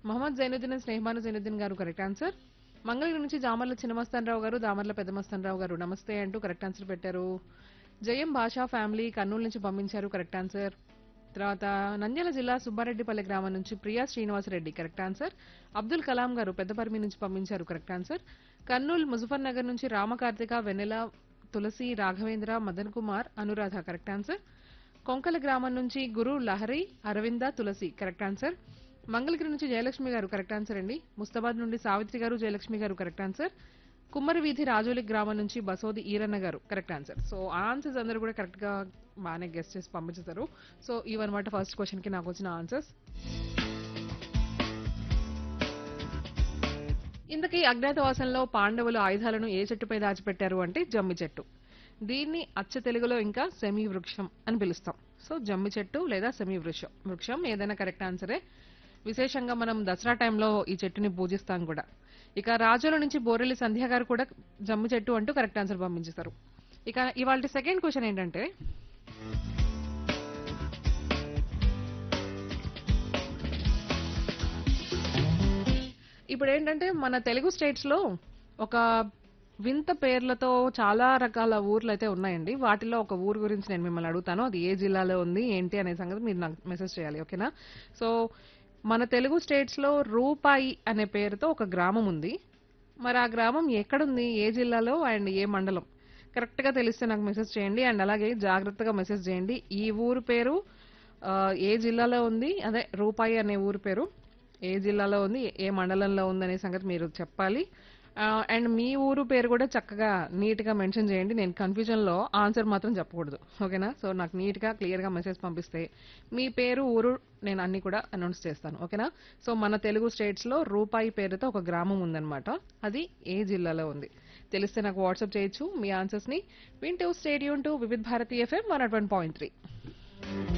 మొహమ్మద్ జైనుద్దీన్ స్నేహమాను జైనుద్దీన్ గారు correct answer Mangalagiri నుంచి జామర్ల చిన్నమస్తానరావు గారు దామర్ల పెద్దమస్తానరావు గారు నమస్తే అంటూ కరెక్ట్ ఆన్సర్ పెట్టారు జయం భాషా ఫ్యామిలీ కర్నూలు నుంచి పంపించారు కరెక్ట్ ఆన్సర్ తర్వాత నంద్యాల జిల్లా సుబ్బారెడ్డిపల్లి గ్రామం నుంచి ప్రియా శ్రీనివాసరెడ్డి కరెక్ట్ ఆన్సర్ అబ్దుల్ కలాం గారు పెద్దపర్మి నుంచి పంపించారు కరెక్ట్ ఆన్సర్ కర్నూలు ముజఫర్ నగర్ నుంచి రామకార్తిక వెన్నెల తులసి రాఘవేంద్ర మదన్ కుమార్ అనురాధ కరెక్ట్ ఆన్సర్ కొంకల గ్రామం నుంచి గురు లహరి అరవింద తులసి కరెక్ట్ ఆన్సర్ మంగళగిరి నుంచి జయలక్ష్మి గారు కరెక్ట్ ఆన్సర్ అండి ముస్తాబాద్ నుండి సావిత్రి గారు జయలక్ష్మి గారు కరెక్ట్ ఆన్సర్ కుమ్మరి వీధి రాజోలి గ్రామం నుంచి బసోది ఈరన్న గారు కరెక్ట్ ఆన్సర్ సో ఆన్సర్స్ అందరూ కూడా కరెక్ట్ గా బాగానే గెస్ట్ చేసి పంపించేశారు సో ఇవన్నమాట ఫస్ట్ క్వశ్చన్ కి నాకు వచ్చిన ఆన్సర్స్ ఇంతకీ అజ్ఞాతవాసంలో పాండవులు ఆయుధాలను ఏ చెట్టుపై దాచిపెట్టారు అంటే జమ్మి చెట్టు దీన్ని అచ్చ తెలుగులో ఇంకా సెమీ వృక్షం అని పిలుస్తాం సో జమ్మి చెట్టు లేదా సెమీ వృక్షం వృక్షం ఏదైనా కరెక్ట్ ఆన్సరే విశేషంగా మనం దసరా టైంలో ఈ చెట్టుని పూజిస్తాం కూడా ఇక రాజుల నుంచి బోరెల్లి సంధ్య గారు కూడా జమ్మి చెట్టు అంటూ కరెక్ట్ ఆన్సర్ పంపించేస్తారు ఇక ఇవాళ సెకండ్ క్వశ్చన్ ఏంటంటే ఇప్పుడు ఏంటంటే మన తెలుగు స్టేట్స్ లో ఒక వింత పేర్లతో చాలా రకాల ఊర్లు అయితే ఉన్నాయండి వాటిలో ఒక ఊరు గురించి నేను మిమ్మల్ని అడుగుతాను అది ఏ జిల్లాలో ఉంది ఏంటి అనే సంగతి మీరు నాకు మెసేజ్ చేయాలి ఓకేనా సో మన తెలుగు స్టేట్స్ లో రూపాయి అనే పేరుతో ఒక గ్రామం ఉంది మరి ఆ గ్రామం ఎక్కడుంది ఏ జిల్లాలో అండ్ ఏ మండలం కరెక్ట్ గా తెలిస్తే నాకు మెసేజ్ చేయండి అండ్ అలాగే జాగ్రత్తగా మెసేజ్ చేయండి ఈ ఊరు పేరు ఆ, ఏ జిల్లాలో ఉంది అదే రూపాయి అనే ఊరు పేరు ఏ జిల్లాలో ఉంది ఏ మండలంలో ఉంది అనే సంగతి మీరు చెప్పాలి అండ్ మీ ఊరు పేరు కూడా చక్కగా నీట్ గా మెన్షన్ చేయండి నేను కన్ఫ్యూజన్ లో ఆన్సర్ మాత్రం చెప్పకూడదు ఓకేనా సో నాకు నీట్ గా క్లియర్ గా మెసేజ్ పంపిస్తే మీ పేరు ఊరు నేను అన్ని కూడా అనౌన్స్ చేస్తాను ఓకేనా సో మన తెలుగు స్టేట్స్ లో రూపాయి పేరుతో ఒక గ్రామం ఉందన్నమాట అది ఏ జిల్లాలో ఉంది తెలిస్తే నాకు వాట్సాప్ చేయొచ్చు మీ ఆన్సర్స్ ని వింటూ stay tuned to Vividh Bharati FM one point three